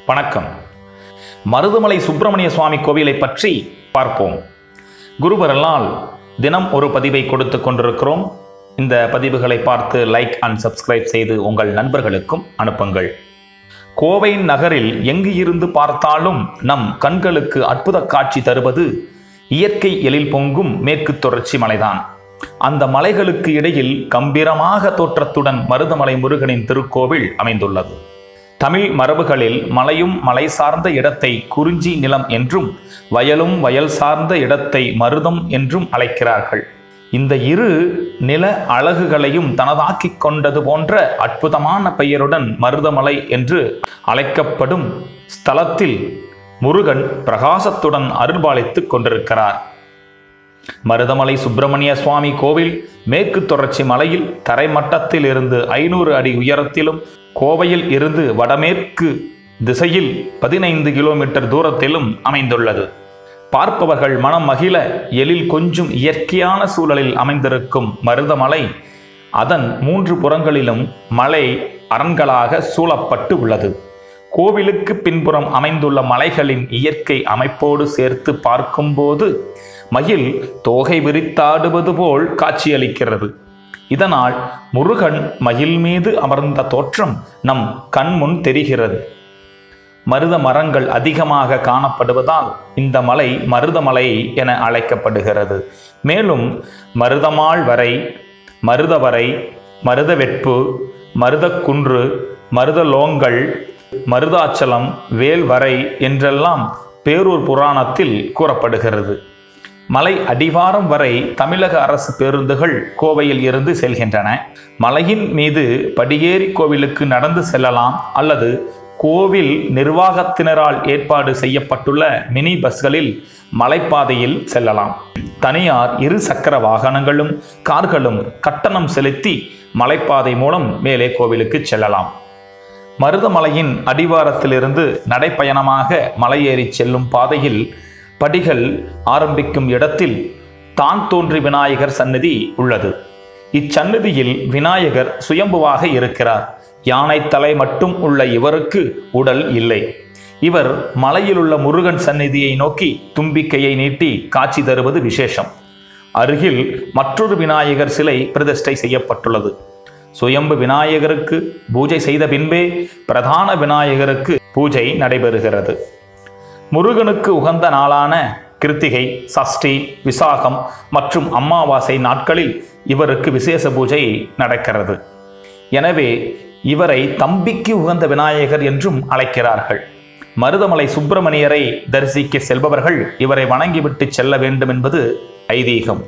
வணக்கம் மருதுமலை சுப்பிரமணிய சுவாமி கோவிலை பற்றி பார்ப்போம் குருபரலால் தினம் ஒரு பதிவை கொடுத்து கொண்டிருக்கிறோம் இந்த பதிவுகளை பார்த்து லைக் அண்ட் சப்ஸ்கிரைப் செய்து உங்கள் நண்பர்களுக்கும் அனுப்புங்கள் கோவை நகரில் எங்கு இருந்து பார்த்தாலும் நம் கண்களுக்கு அற்புத காட்சி தருவது இயற்கை எழில் பொங்கும் மேற்கு தொடர்ச்சி மலைதான் அந்த மலைகளுக்கு இடையில் கம்பீரமாக தோற்றத்துடன் மருதமலை முருகனின் திருக்கோவில் அமைந்துள்ளது தமிழ் மரபுகளில் மலையும் மலை சார்ந்த இடத்தை குறிஞ்சி நிலம் என்றும் வயலும் வயல் சார்ந்த இடத்தை மருதம் என்றும் அழைக்கிறார்கள் இந்த இரு நில அழகுகளையும் தனதாக்கிக் கொண்டது போன்ற அற்புதமான பெயருடன் மருதமலை என்று அழைக்கப்படும் ஸ்தலத்தில் முருகன் பிரகாசத்துடன் அருள்பாலித்துக் கொண்டிருக்கிறார் மருதமலை சுப்பிரமணிய சுவாமி கோவில் மேற்கு தொடர்ச்சி மலையில் தரைமட்டத்தில் இருந்து ஐநூறு அடி உயரத்திலும் கோவையில் இருந்து வடமேற்கு திசையில் பதினைந்து கிலோமீட்டர் தூரத்திலும் அமைந்துள்ளது பார்ப்பவர்கள் மனம் மகிழ எழில் கொஞ்சம் இயற்கையான சூழலில் அமைந்திருக்கும் மருதமலை அதன் மூன்று புறங்களிலும் மலை அரண்களாக சூழப்பட்டு உள்ளது கோவிலுக்கு பின்புறம் அமைந்துள்ள மலைகளின் இயற்கை அமைப்போடு சேர்த்து பார்க்கும்போது மயில் தோகை விரித்தாடுவது போல் காட்சியளிக்கிறது இதனால் முருகன் மயில் மீது அமர்ந்த தோற்றம் நம் கண்முன் தெரிகிறது மருத மரங்கள் அதிகமாக காணப்படுவதால் இந்த மலை மருதமலை என அழைக்கப்படுகிறது மேலும் மருதமாள் வரை மருதவரை மருதவெட்பு மருதக்குன்று மருதலோங்கல் மருதாச்சலம் வேல்வரை என்றெல்லாம் பேரூர் புராணத்தில் கூறப்படுகிறது மலை அடிவாரம் வரை தமிழக அரசு பேருந்துகள் கோவையில் இருந்து செல்கின்றன மலையின் மீது படியேறி கோவிலுக்கு நடந்து செல்லலாம் அல்லது கோவில் நிர்வாகத்தினரால் ஏற்பாடு செய்யப்பட்டுள்ள மினி பஸ்களில் மலைப்பாதையில் செல்லலாம் தனியார் இரு சக்கர வாகனங்களும் கார்களும் கட்டணம் செலுத்தி மலைப்பாதை மூலம் மேலே கோவிலுக்கு செல்லலாம் மருதமலையின் அடிவாரத்திலிருந்து நடைப்பயணமாக மலையேறி செல்லும் பாதையில் படிகள் ஆரம்பிக்கும் இடத்தில் தான் தோன்றி விநாயகர் சந்நிதி உள்ளது இச்சந்நிதியில் விநாயகர் சுயம்புவாக இருக்கிறார் யானை தலை மட்டும் உள்ள இவருக்கு உடல் இல்லை இவர் மலையிலுள்ள முருகன் சந்நிதியை நோக்கி தும்பிக்கையை நீட்டி காட்சி தருவது விசேஷம் அருகில் மற்றொரு விநாயகர் சிலை பிரதிஷ்டை செய்யப்பட்டுள்ளது சுயம்பு விநாயகருக்கு பூஜை செய்த பின்பே பிரதான விநாயகருக்கு பூஜை நடைபெறுகிறது முருகனுக்கு உகந்த நாளான கிருத்திகை சஷ்டி விசாகம் மற்றும் அமாவாசை நாட்களில் இவருக்கு விசேஷ பூஜை நடக்கிறது எனவே இவரை தம்பிக்கு உகந்த விநாயகர் என்றும் அழைக்கிறார்கள் மருதமலை சுப்பிரமணியரை தரிசிக்க செல்பவர்கள் இவரை வணங்கிவிட்டு செல்ல வேண்டும் என்பது ஐதீகம்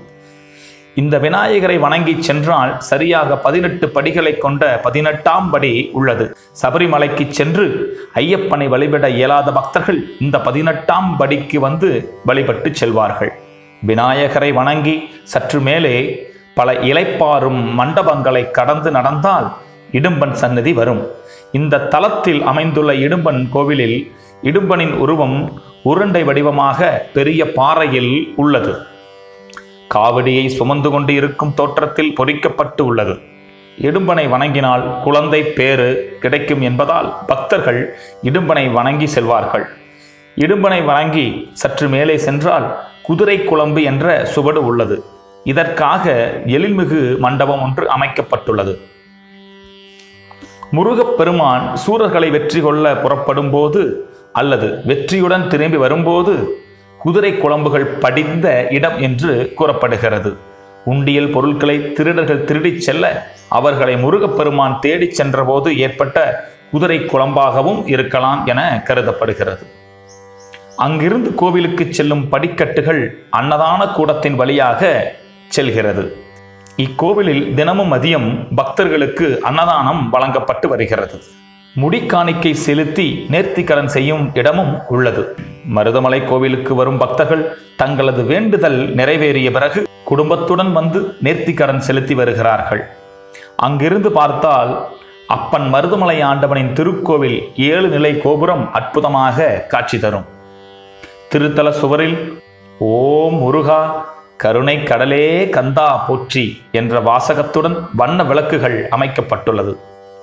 இந்த விநாயகரை வணங்கி சென்றால் சரியாக பதினெட்டு படிகளை கொண்ட பதினெட்டாம் படி உள்ளது சபரிமலைக்கு சென்று ஐயப்பனை வழிபட இயலாத பக்தர்கள் இந்த பதினெட்டாம் படிக்கு வந்து வழிபட்டு செல்வார்கள் விநாயகரை வணங்கி சற்று மேலே பல இலைப்பாறும் மண்டபங்களை கடந்து நடந்தால் இடும்பன் சன்னதி வரும் இந்த தலத்தில் அமைந்துள்ள இடும்பன் கோவிலில் இடும்பனின் உருவம் உருண்டை வடிவமாக பெரிய பாறையில் உள்ளது காவடியை சுமந்து கொண்டு இருக்கும் தோற்றத்தில் பொறிக்கப்பட்டு உள்ளது இடும்பனை வணங்கினால் குழந்தை பேறு கிடைக்கும் என்பதால் பக்தர்கள் இடும்பனை வணங்கி செல்வார்கள் இடும்பனை வணங்கி சற்று மேலே சென்றால் குதிரை குழம்பு என்ற சுவடு உள்ளது இதற்காக எழில்மிகு மண்டபம் ஒன்று அமைக்கப்பட்டுள்ளது முருகப்பெருமான் சூரர்களை வெற்றி கொள்ள புறப்படும் போது அல்லது வெற்றியுடன் திரும்பி வரும்போது குதிரை குழம்புகள் படிந்த இடம் என்று கூறப்படுகிறது உண்டியல் பொருட்களை திருடர்கள் திருடிச் செல்ல அவர்களை முருகப்பெருமான் தேடிச் சென்றபோது ஏற்பட்ட குதிரை குழம்பாகவும் இருக்கலாம் என கருதப்படுகிறது அங்கிருந்து கோவிலுக்கு செல்லும் படிக்கட்டுகள் அன்னதான கூடத்தின் வழியாக செல்கிறது இக்கோவிலில் தினமும் மதியம் பக்தர்களுக்கு அன்னதானம் வழங்கப்பட்டு வருகிறது முடிக்காணிக்கை செலுத்தி நேர்த்திக்கடன் செய்யும் இடமும் உள்ளது மருதமலை கோவிலுக்கு வரும் பக்தர்கள் தங்களது வேண்டுதல் நிறைவேறிய பிறகு குடும்பத்துடன் வந்து நேர்த்திக்கடன் செலுத்தி வருகிறார்கள் அங்கிருந்து பார்த்தால் அப்பன் மருதமலை ஆண்டவனின் திருக்கோவில் ஏழு நிலை கோபுரம் அற்புதமாக காட்சி தரும் திருத்தல சுவரில் ஓம் முருகா கருணை கடலே கந்தா போற்றி என்ற வாசகத்துடன் வண்ண விளக்குகள் அமைக்கப்பட்டுள்ளது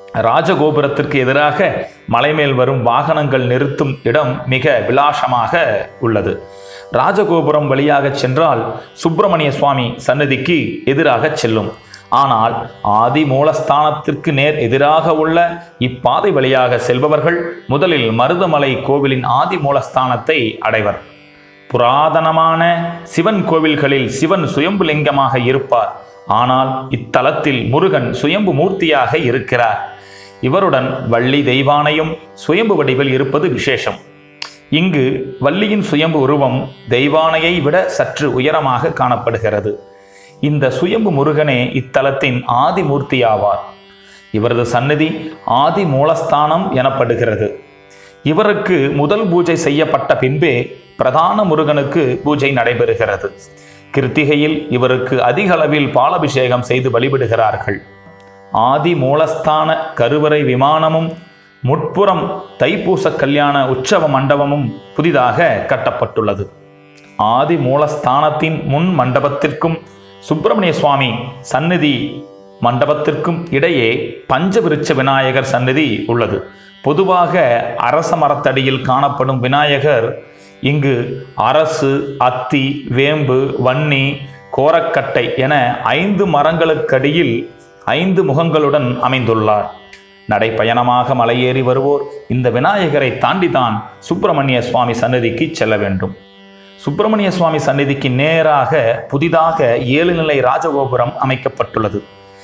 ராஜகோபுரத்திற்கு எதிராக மலைமேல் வரும் வாகனங்கள் நிறுத்தும் இடம் மிக விலாசமாக உள்ளது ராஜகோபுரம் வழியாக சென்றால் சுப்பிரமணிய சுவாமி சன்னதிக்கு எதிராக செல்லும் ஆனால் ஆதி மூலஸ்தானத்திற்கு நேர் எதிராக உள்ள இப்பாதை வழியாக செல்பவர்கள் முதலில் மருதமலை கோவிலின் ஆதி மூலஸ்தானத்தை அடைவர் புராதனமான சிவன் கோவில்களில் சிவன் சுயம்பு லிங்கமாக இருப்பார் ஆனால் இத்தலத்தில் முருகன் சுயம்பு மூர்த்தியாக இருக்கிறார் இவருடன் வள்ளி தெய்வானையும் சுயம்பு வடிவில் இருப்பது விசேஷம் இங்கு வள்ளியின் சுயம்பு உருவம் தெய்வானையை விட சற்று உயரமாக காணப்படுகிறது இந்த சுயம்பு முருகனே இத்தலத்தின் ஆதிமூர்த்தி ஆவார் இவரது சந்நிதி ஆதி மூலஸ்தானம் எனப்படுகிறது இவருக்கு முதல் பூஜை செய்யப்பட்ட பின்பே பிரதான முருகனுக்கு பூஜை நடைபெறுகிறது கிருத்திகையில் இவருக்கு அதிக அளவில் பாலபிஷேகம் செய்து வழிபடுகிறார்கள் ஆதி மூலஸ்தான கருவறை விமானமும் முட்புறம் தைப்பூச கல்யாண உற்சவ மண்டபமும் புதிதாக கட்டப்பட்டுள்ளது ஆதி மூலஸ்தானத்தின் முன் மண்டபத்திற்கும் சுப்பிரமணிய சுவாமி சந்நிதி மண்டபத்திற்கும் இடையே பஞ்சவிருட்ச விநாயகர் சந்நிதி உள்ளது பொதுவாக அரச மரத்தடியில் காணப்படும் விநாயகர் இங்கு அரசு அத்தி வேம்பு வன்னி கோரக்கட்டை என ஐந்து மரங்களுக்கடியில் ஐந்து முகங்களுடன் அமைந்துள்ளார் நடைப்பயணமாக மலையேறி வருவோர் இந்த விநாயகரை தாண்டிதான் சுப்பிரமணிய சுவாமி சன்னதிக்கு செல்ல வேண்டும் சுப்பிரமணிய சுவாமி சந்நிதிக்கு நேராக புதிதாக ஏழு நிலை ராஜகோபுரம் அமைக்கப்பட்டுள்ளது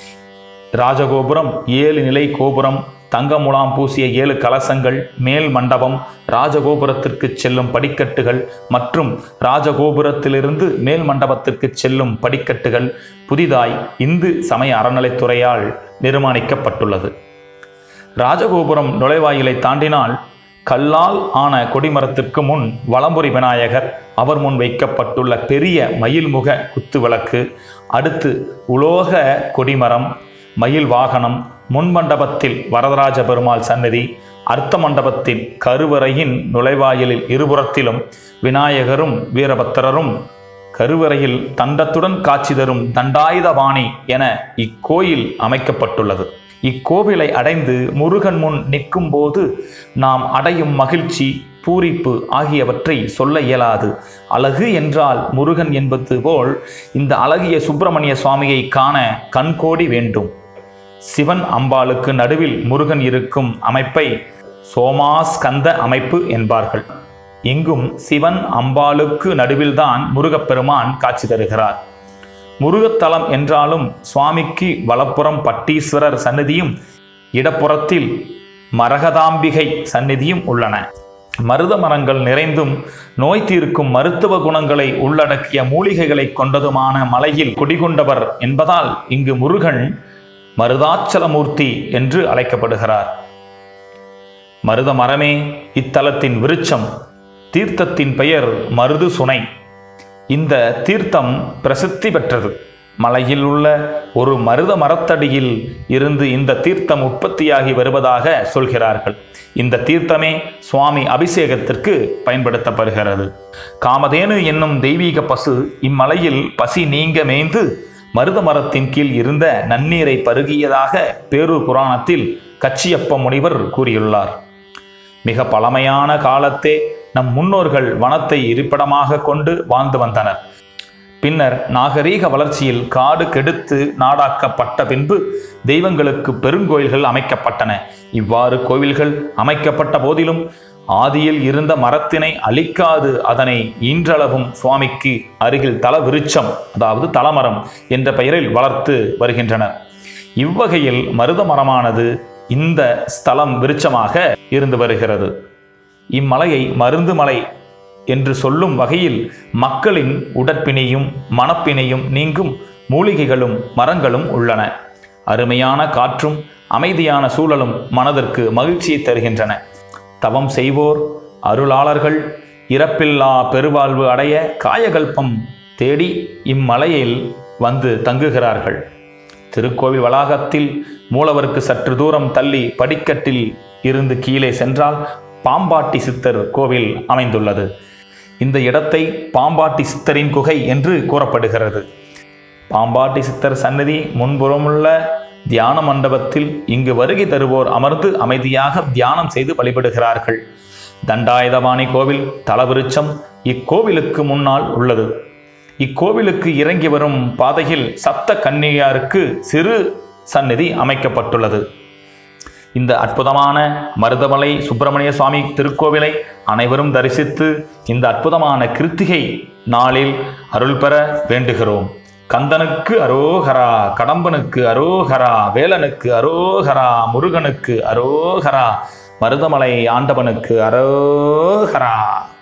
ராஜகோபுரம் ஏழு நிலை கோபுரம் தங்க முலாம் பூசிய ஏழு கலசங்கள் மேல் மண்டபம் ராஜகோபுரத்திற்கு செல்லும் படிக்கட்டுகள் மற்றும் ராஜகோபுரத்திலிருந்து மேல் மண்டபத்திற்கு செல்லும் படிக்கட்டுகள் புதிதாய் இந்து சமய அறநிலைத்துறையால் நிர்மாணிக்கப்பட்டுள்ளது ராஜகோபுரம் நுழைவாயிலை தாண்டினால் கல்லால் ஆன கொடிமரத்திற்கு முன் வலம்புரி விநாயகர் அவர் முன் வைக்கப்பட்டுள்ள பெரிய மயில்முக குத்துவிளக்கு அடுத்து உலோக கொடிமரம் மயில் வாகனம் முன்மண்டபத்தில் வரதராஜ பெருமாள் சன்னதி அர்த்த மண்டபத்தின் கருவறையின் நுழைவாயிலில் இருபுறத்திலும் விநாயகரும் வீரபத்திரரும் கருவறையில் தண்டத்துடன் காட்சி தரும் தண்டாயுதபாணி என இக்கோயில் அமைக்கப்பட்டுள்ளது இக்கோவிலை அடைந்து முருகன் முன் நிற்கும்போது நாம் அடையும் மகிழ்ச்சி பூரிப்பு ஆகியவற்றை சொல்ல இயலாது அழகு என்றால் முருகன் என்பது போல் இந்த அழகிய சுப்பிரமணிய சுவாமியை காண கண்கோடி வேண்டும் சிவன் அம்பாளுக்கு நடுவில் முருகன் இருக்கும் அமைப்பை சோமாஸ்கந்த அமைப்பு என்பார்கள் இங்கும் சிவன் அம்பாளுக்கு நடுவில்தான் முருகப்பெருமான் காட்சி தருகிறார் முருகத்தலம் என்றாலும் சுவாமிக்கு வலப்புறம் பட்டீஸ்வரர் சந்நிதியும் இடப்புறத்தில் மரகதாம்பிகை சந்நிதியும் உள்ளன மருத மரங்கள் நிறைந்தும் நோய் தீர்க்கும் மருத்துவ குணங்களை உள்ளடக்கிய மூலிகைகளை கொண்டதுமான மலையில் குடிகொண்டவர் என்பதால் இங்கு முருகன் மருதாச்சலமூர்த்தி என்று அழைக்கப்படுகிறார் மருத மரமே இத்தலத்தின் விருட்சம் தீர்த்தத்தின் பெயர் மருது சுனை இந்த தீர்த்தம் பிரசித்தி பெற்றது மலையில் உள்ள ஒரு மருத மரத்தடியில் இருந்து இந்த தீர்த்தம் உற்பத்தியாகி வருவதாக சொல்கிறார்கள் இந்த தீர்த்தமே சுவாமி அபிஷேகத்திற்கு பயன்படுத்தப்படுகிறது காமதேனு என்னும் தெய்வீக பசு இம்மலையில் பசி நீங்க மேய்ந்து மருத மரத்தின் கீழ் இருந்த நன்னீரை பருகியதாக பேரூர் புராணத்தில் கச்சியப்ப முனிவர் கூறியுள்ளார் மிக பழமையான காலத்தே நம் முன்னோர்கள் வனத்தை இருப்பிடமாக கொண்டு வாழ்ந்து வந்தனர் பின்னர் நாகரீக வளர்ச்சியில் காடு கெடுத்து நாடாக்கப்பட்ட பின்பு தெய்வங்களுக்கு பெருங்கோயில்கள் அமைக்கப்பட்டன இவ்வாறு கோவில்கள் அமைக்கப்பட்ட போதிலும் ஆதியில் இருந்த மரத்தினை அழிக்காது அதனை இன்றளவும் சுவாமிக்கு அருகில் தல விருட்சம் அதாவது தலமரம் என்ற பெயரில் வளர்த்து வருகின்றனர் இவ்வகையில் மருத மரமானது இந்த ஸ்தலம் விருட்சமாக இருந்து வருகிறது இம்மலையை மருந்து மலை என்று சொல்லும் வகையில் மக்களின் உடற்பிணையும் மனப்பிணையும் நீங்கும் மூலிகைகளும் மரங்களும் உள்ளன அருமையான காற்றும் அமைதியான சூழலும் மனதிற்கு மகிழ்ச்சியை தருகின்றன தவம் செய்வோர் அருளாளர்கள் இறப்பில்லா பெருவாழ்வு அடைய காயகல்பம் தேடி இம்மலையில் வந்து தங்குகிறார்கள் திருக்கோவில் வளாகத்தில் மூலவருக்கு சற்று தூரம் தள்ளி படிக்கட்டில் இருந்து கீழே சென்றால் பாம்பாட்டி சித்தர் கோவில் அமைந்துள்ளது இந்த இடத்தை பாம்பாட்டி சித்தரின் குகை என்று கூறப்படுகிறது பாம்பாட்டி சித்தர் சன்னதி முன்புறமுள்ள தியான மண்டபத்தில் இங்கு வருகை தருவோர் அமர்ந்து அமைதியாக தியானம் செய்து வழிபடுகிறார்கள் தண்டாயுதபாணி கோவில் தலவிருச்சம் இக்கோவிலுக்கு முன்னால் உள்ளது இக்கோவிலுக்கு இறங்கி வரும் பாதையில் சப்த கன்னியாருக்கு சிறு சந்நிதி அமைக்கப்பட்டுள்ளது இந்த அற்புதமான மருதமலை சுப்பிரமணிய சுவாமி திருக்கோவிலை அனைவரும் தரிசித்து இந்த அற்புதமான கிருத்திகை நாளில் அருள் பெற வேண்டுகிறோம் கந்தனுக்கு அரோகரா கடம்பனுக்கு அரோகரா வேலனுக்கு அரோகரா முருகனுக்கு அரோகரா மருதமலை ஆண்டவனுக்கு அரோகரா